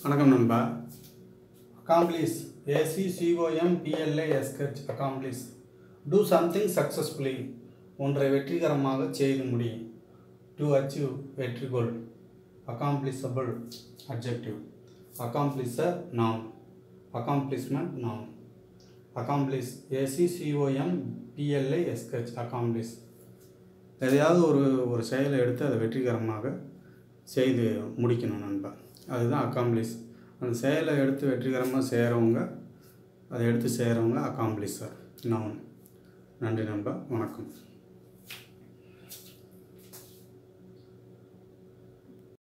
வணக்கம் நண்பா accomplish A C C O M P L A எஸ்கச் அக்காம்ப்ளிஸ் டூ சம்திங் சக்ஸஸ்ஃபுல்லி ஒன்றை வெற்றிகரமாக செய்து முடி டு அச்சீவ் வெற்றி கோல் அக்காம்ப்ளிசபிள் அப்ஜெக்டிவ் அக்காம்ப்ளிஸர் நாம் அக்காம்ப்ளிஷ்மெண்ட் நாம் அக்காம்ப்ளிஸ் ஏசிசிஓஎம் பிஎல்ஏ எஸ்கச் அக்காம்ப்ளிஸ் எதையாவது ஒரு ஒரு செயலை எடுத்து அதை வெற்றிகரமாக செய்து முடிக்கணும் நண்பா அதுதான் அக்காம்ப்ளிஸ் அந்த செயலை எடுத்து வெற்றிகரமாக செய்கிறவங்க அதை எடுத்து செய்கிறவங்க அக்காம்ப்ளிஸர் நான் நன்றி நண்பா வணக்கம்